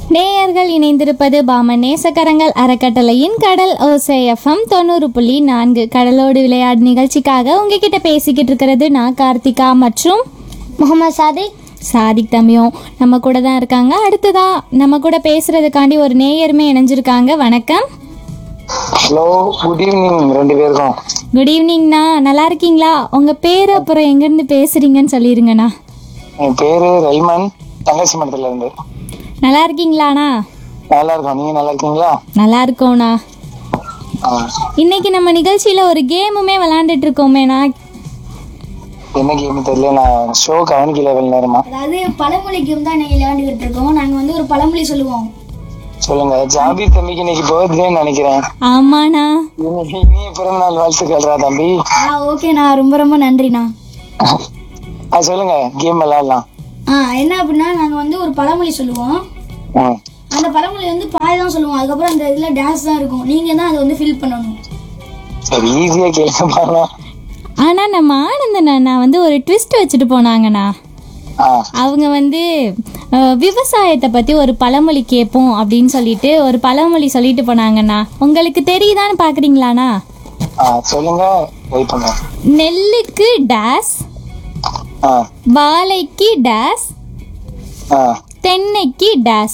நேயர்கள் இணைந்திருப்பது பாமன் நேசக்கரங்கள் அறக்கட்டளையின் கடல் ஓசை எஃப்எம் தொண்ணூறு புள்ளி நான்கு கடலோடு விளையாடு நிகழ்ச்சிக்காக உங்ககிட்ட பேசிக்கிட்டு இருக்கிறது நான் கார்த்திகா மற்றும் முகமது சாதிக் சாதிக் தம்பியும் நம்ம கூட தான் இருக்காங்க அடுத்ததா நம்ம கூட பேசுறதுக்காண்டி ஒரு நேயருமே இணைஞ்சிருக்காங்க வணக்கம் ஹலோ குட் ஈவினிங் ரெண்டு பேருக்கும் குட் ஈவினிங்ண்ணா நல்லா இருக்கீங்களா உங்க பேர் அப்புறம் எங்கேருந்து பேசுறீங்கன்னு சொல்லிருங்கண்ணா என் பேரு ரைமன் தங்கச்சி மடத்துல இருந்து நல்லா இருக்கீங்களாண்ணா நல்லா இருக்கோம் நீங்க நல்லா இருக்கீங்களா நல்லா இருக்கோண்ணா ஆ, இன்னைக்கு நம்ம நிகழ்ச்சியில ஒரு கேமுமே விளையாண்டுட்டு இருக்கோமேண்ணா என்ன கேம் தெரியல நான் ஷோ கவனிக்கல இவ்வளவு நேரமா அதாவது பழமொழி கேம் தான் இன்னைக்கு விளையாண்டுக்கிட்டு இருக்கோம் நாங்கள் வந்து ஒரு பழமொழி சொல்லுவோம் சொல்லுங்க ஜாபி தம்பிக்கு இன்னைக்கு பர்த்டேன்னு நினைக்கிறேன் ஆமாண்ணா இன்னைக்கு இனிய பிறந்த நாள் வாழ்த்துக்கள்ரா தம்பி ஆ ஓகேண்ணா ரொம்ப ரொம்ப நன்றிண்ணா அது சொல்லுங்க கேம் விளையாடலாம் ஆ என்ன அப்படின்னா நாங்கள் வந்து ஒரு பழமொழி சொல்லுவோம் ம். அந்த பழமொழி வந்து பாய் தான் சொல்லுவோம் அதுக்கப்புறம் அந்த இதில் டான்ஸ் தான் இருக்கும் நீங்கள் தான் அதை வந்து ஃபில் பண்ணணும் சரி ஈஸியா கேட்க பாக்கலாம் ஆனா நம்ம ஆனந்தன் அண்ணா வந்து ஒரு ட்விஸ்ட் வச்சுட்டு போனாங்கண்ணா ஆ அவங்க வந்து அஹ், விவசாயத்தை பத்தி ஒரு பழமொழி கேட்போம் அப்படின்னு சொல்லிட்டு ஒரு பழமொழி சொல்லிட்டு போனாங்கண்ணா உங்களுக்கு தெரியுதான்னு பாக்குறீங்களாண்ணா ஆ சொல்லுங்க வெயிட் பண்ணுங்க நெல்லுக்கு டேஸ் ஆ வாழைக்கு டேஸ் ஆ தென்னைக்கு டேஸ்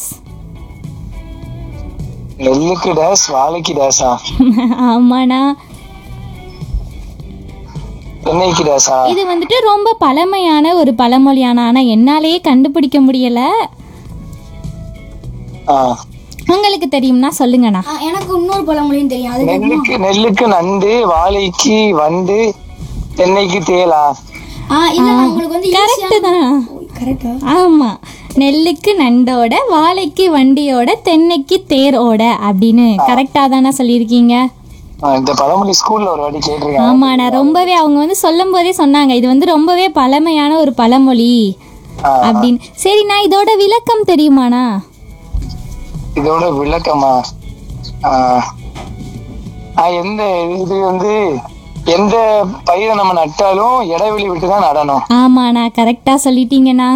நெல்லுக்கு டேஸ் வாழைக்கு டேஸா ஆமாண்ணா தென்னைக்கு டேஸா இது வந்துட்டு ரொம்ப பழமையான ஒரு பழமொழியானா ஆனா என்னாலேயே கண்டுபிடிக்க முடியல ஆ உங்களுக்கு தெரியும்னா சொல்லுங்கண்ணா ஆ, எனக்கு இன்னொரு பழமொழியும் தெரியும் அது நெல்லுக்கு நெல்லுக்கு நண்டு வாழைக்கு வண்டு தென்னைக்கு தேலா ஆ இல்லை நான் உங்களுக்கு வந்து கரெக்டு தான் கரெக்டா ஆமா நெல்லுக்கு நண்டோட வாழைக்கு வண்டியோட தென்னைக்கு தேரோட அப்படின்னு கரெக்டா தானே சொல்லியிருக்கீங்க ஆ, இந்த பழமொழி ஸ்கூல்ல ஒரு வாட்டி கேட்டிருக்கேன் ஆமாண்ணா ரொம்பவே அவங்க வந்து சொல்லும் போதே சொன்னாங்க இது வந்து ரொம்பவே பழமையான ஒரு பழமொழி ஆ, அப்படின்னு சரிண்ணா இதோட விளக்கம் தெரியுமாண்ணா இதோட விளக்கமா ஆ, ஆ, எந்த இது வந்து எந்த பயிரை நம்ம நட்டாலும் இடைவெளி விட்டு தான் நடணும் ஆமாண்ணா கரெக்டா சொல்லிட்டீங்கண்ணா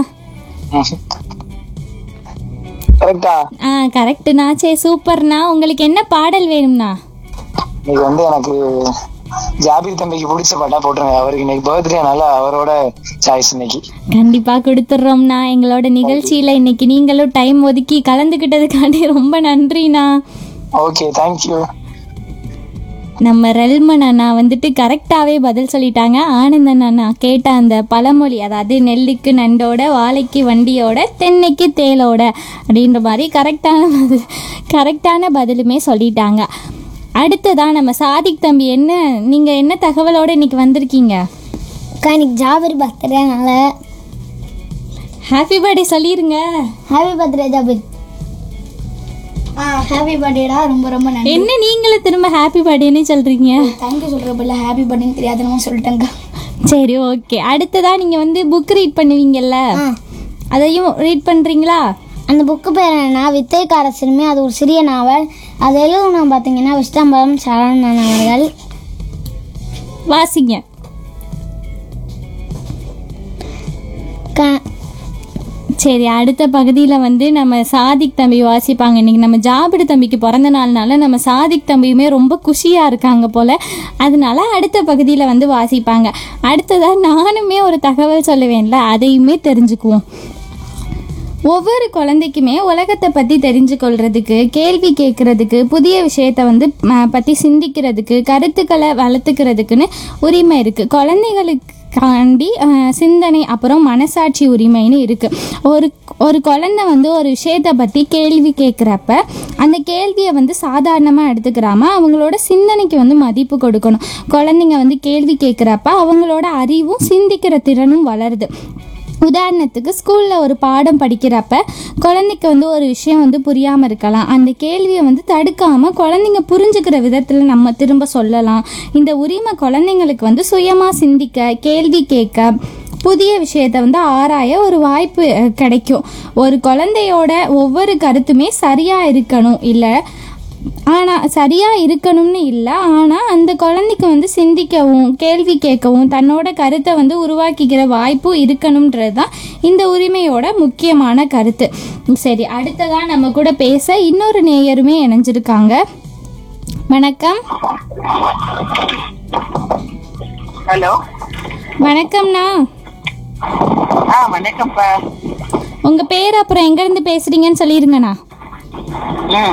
கரெக்டா ஆ கரெக்டுண்ணா சரி சூப்பர்ண்ணா உங்களுக்கு என்ன பாடல் வேணும்ண்ணா இன்னைக்கு வந்து எனக்கு ஜாபீர் தம்பிக்கு பிடிச்ச பாட்டா போட்டுருங்க அவருக்கு இன்னைக்கு பர்த்டேனால அவரோட சாய்ஸ் இன்னைக்கு கண்டிப்பா கொடுத்துட்றோம்ண்ணா எங்களோட நிகழ்ச்சியில இன்னைக்கு நீங்களும் டைம் ஒதுக்கி கலந்துக்கிட்டதுக்காண்டி ரொம்ப நன்றிண்ணா ஓகே தேங்க்யூ நம்ம ரெல்மன் அண்ணா வந்துட்டு கரெக்டாகவே பதில் சொல்லிட்டாங்க ஆனந்தன் அண்ணா கேட்ட அந்த பழமொழி அதாவது நெல்லுக்கு நண்டோட வாழைக்கு வண்டியோட தென்னைக்கு தேலோட அப்படின்ற மாதிரி கரெக்டான பதில் கரெக்டான பதிலுமே சொல்லிட்டாங்க அடுத்ததான் நம்ம சாதிக் தம்பி என்ன நீங்கள் என்ன தகவலோட இன்னைக்கு வந்திருக்கீங்க அக்கா இன்னைக்கு ஜாபர் பர்த்டேனால ஹாப்பி பர்த்டே சொல்லிருங்க ஹாப்பி பர்த்டே ஜாபர் ஆ ஹாப்பி பர்த்டேடா ரொம்ப ரொம்ப நன்றி என்ன நீங்களும் திரும்ப ஹாப்பி பர்த்டேன்னு சொல்கிறீங்க தேங்க்யூ சொல்கிறப்ப ஹாப்பி பர்த்டேன்னு தெரியாதனமா சொல்லிட்டேங்க்கா சரி ஓகே அடுத்ததாக நீங்கள் வந்து புக் ரீட் பண்ணுவீங்கல்ல ஆ அதையும் ரீட் பண்ணுறீங்களா அந்த புக்கு பேர் என்னன்னா வித்தைக்கார சிறுமி அது ஒரு சிறிய நாவல் அது எழுதுனா பார்த்தீங்கன்னா விஷ்டம்பரம் சரவணன் அவர்கள் வாசிங்க க- சரி அடுத்த பகுதியில் வந்து நம்ம சாதிக் தம்பி வாசிப்பாங்க இன்னைக்கு நம்ம ஜாபிடு தம்பிக்கு பிறந்த நாள்னால நம்ம சாதிக் தம்பியுமே ரொம்ப குஷியாக இருக்காங்க போல் அதனால அடுத்த பகுதியில் வந்து வாசிப்பாங்க அடுத்ததாக நானுமே ஒரு தகவல் சொல்லுவேன்ல அதையுமே தெரிஞ்சுக்குவோம் ஒவ்வொரு குழந்தைக்குமே உலகத்தை பற்றி தெரிஞ்சு கொள்றதுக்கு கேள்வி கேட்கறதுக்கு புதிய விஷயத்தை வந்து ம, பற்றி சிந்திக்கிறதுக்கு கருத்துக்களை வளர்த்துக்கிறதுக்குன்னு உரிமை இருக்குது குழந்தைகளுக்காண்டி அஹ், சிந்தனை அப்புறம் மனசாட்சி உரிமைன்னு இருக்குது ஒரு ஒரு குழந்தை வந்து ஒரு விஷயத்தை பற்றி கேள்வி கேட்குறப்ப அந்த கேள்வியை வந்து சாதாரணமாக எடுத்துக்கிறாம அவங்களோட சிந்தனைக்கு வந்து மதிப்பு கொடுக்கணும் குழந்தைங்க வந்து கேள்வி கேட்குறப்ப அவங்களோட அறிவும் சிந்திக்கிற திறனும் வளருது உதாரணத்துக்கு ஸ்கூலில் ஒரு பாடம் படிக்கிறப்ப குழந்தைக்கு வந்து ஒரு விஷயம் வந்து புரியாமல் இருக்கலாம் அந்த கேள்வியை வந்து தடுக்காமல் குழந்தைங்க புரிஞ்சுக்கிற விதத்தில் நம்ம திரும்ப சொல்லலாம் இந்த உரிமை குழந்தைங்களுக்கு வந்து சுயமாக சிந்திக்க கேள்வி கேட்க புதிய விஷயத்தை வந்து ஆராய ஒரு வாய்ப்பு அஹ், கிடைக்கும் ஒரு குழந்தையோட ஒவ்வொரு கருத்துமே சரியாக இருக்கணும் இல்லை ஆனால் சரியாக இருக்கணும்னு இல்லை ஆனால் அந்த குழந்தைக்கு வந்து சிந்திக்கவும் கேள்வி கேட்கவும் தன்னோட கருத்தை வந்து உருவாக்கிக்கிற வாய்ப்பும் இருக்கணுன்றது தான் இந்த உரிமையோட முக்கியமான கருத்து சரி அடுத்ததாக நம்ம கூட பேச இன்னொரு நேயருமே இணைஞ்சிருக்காங்க வணக்கம் ஹலோ வணக்கம்ண்ணா ஆ வணக்கம்ப்பா உங்கள் பேர் அப்புறம் எங்கேருந்து பேசுகிறீங்கன்னு சொல்லிடுங்கண்ணா ம்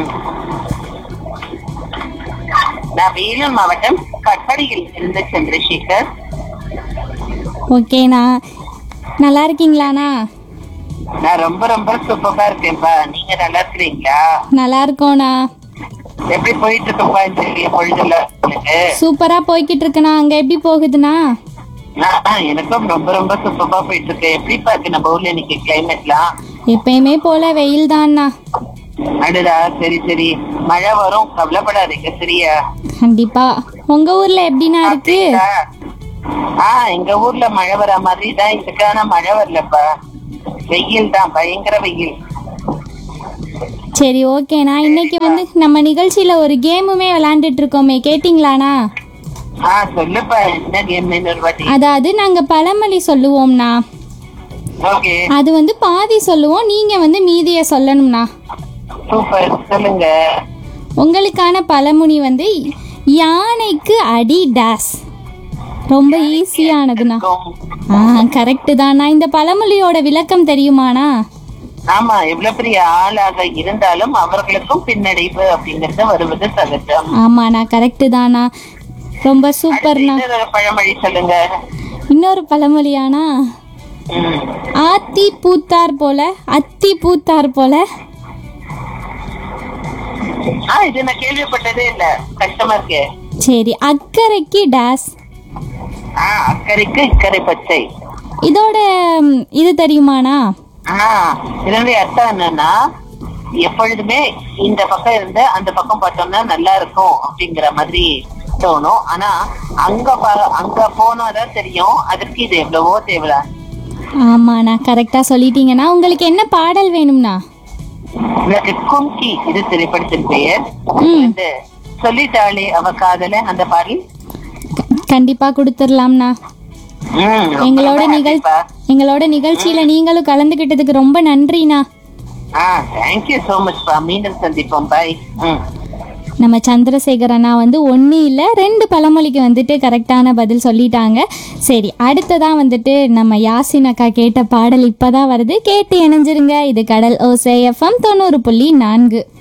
நான் வேலூர் மாவட்டம் கட்படியில் இருந்து சந்திரசேகர் ஓகேண்ணா நல்லா இருக்கீங்களாண்ணா நான் ரொம்ப ரொம்ப சூப்பரா இருக்கேன்ப்பா நீங்க நல்லா இருக்கிறீங்களா நல்லா இருக்கோண்ணா எப்படி போயிட்டு இருக்குப்பா இந்த பொழுதுல உங்களுக்கு சூப்பராக போய்கிட்டு இருக்குண்ணா அங்கே எப்படி போகுதுண்ணா நான் ஆ, எனக்கும் ரொம்ப ரொம்ப சூப்பரா போயிட்டு இருக்கு எப்படிப்பா இருக்கு நம்ம ஊர்ல இன்னைக்கு கிளைமேட்லாம் எப்பயுமே போல வெயில் தான்ண்ணா அடுடா சரி சரி மழை வரும் கவலைப்படாதீங்க சரியா கண்டிப்பா உங்க ஊர்ல எப்படிண்ணா இருக்கு அப்படிங்களா? ஆ எங்க ஊர்ல மழை வர மாதிரி தான் இருக்கு ஆனா மழை வரலப்பா வெயில் தான் பயங்கர வெயில் சரி ஓகேண்ணா இன்னைக்கு வந்து நம்ம நிகழ்ச்சியில ஒரு கேமுமே விளையாண்டுட்டு இருக்கோமே கேட்டிங்களாண்ணா ஆ சொல்லுப்பா என்ன கேம் இன்னொரு வாட்டி அதாவது நாங்க பழமொழி சொல்லுவோம்ண்ணா ஓகே அது வந்து பாதி சொல்லுவோம் நீங்க வந்து மீதியை சொல்லணும்ண்ணா சூப்பர் சொல்லுங்க உங்களுக்கான பழமொழி வந்து யானைக்கு அடி டேஸ் ரொம்ப ஈஸியானதுண்ணா ஆ கரெக்டு தாண்ணா இந்த பழமொழியோட விளக்கம் தெரியுமாண்ணா ஆமா எவ்வளவு பெரிய ஆளாக இருந்தாலும் அவர்களுக்கும் பின்னடைவு அப்படிங்கறது வருவது சகஜம் ஆமாண்ணா கரெக்டு தாண்ணா ரொம்ப சூப்பர்ண்ணா இன்னொரு பழமொழி சொல்லுங்க இன்னொரு பழமொழியானா ம். ஆத்தி பூத்தார் போல அத்தி பூத்தார் போல ஆ இது நான் கேள்விப்பட்டதே இல்ல கஷ்டமா இருக்கு சரி அக்கறைக்கு டேஸ் ஆ அக்கறைக்கு இக்கரை பச்சை இதோட ம், இது தெரியுமாண்ணா ஆ இதனுடைய அர்த்தம் என்னன்னா எப்பொழுதுமே இந்த பக்கம் இருந்து அந்த பக்கம் பார்த்தோம்னா நல்லா இருக்கும் அப்படிங்கிற மாதிரி தோணும் ஆனா அங்க ப- அங்க போனாதான் தெரியும் அதற்கு இது எவ்வளவோ தேவை ஆமாண்ணா கரெக்டாக சொல்லிட்டீங்கண்ணா உங்களுக்கு என்ன பாடல் வேணும்ண்ணா எனக்கு கும்கி இது திரைப்படத்தின் பெயர் ம் வந்து சொல்லிட்டாளே அவ காதல அந்த பாடல் கண்டிப்பாக கொடுத்துடலாம்ண்ணா ம், ரொம்ப எங்களோட ரொம்ப நிகழ் happy-பா. எங்களோட நிகழ்ச்சியில நீங்களும் கலந்துக்கிட்டதுக்கு ரொம்ப நன்றிண்ணா ஆ தேங்க்யூ சோ மச் பா மீண்டும் சந்திப்போம் பாய் ம் நம்ம சந்திரசேகர் அண்ணா வந்து ஒன்று இல்லை ரெண்டு பழமொழிக்கு வந்துட்டு கரெக்டான பதில் சொல்லிட்டாங்க சரி அடுத்ததான் வந்துட்டு நம்ம யாசின் அக்கா கேட்ட பாடல் இப்போ தான் வருது கேட்டு இணைஞ்சிருங்க இது கடல் ஓசை எஃப்எம் தொண்ணூறு புள்ளி நான்கு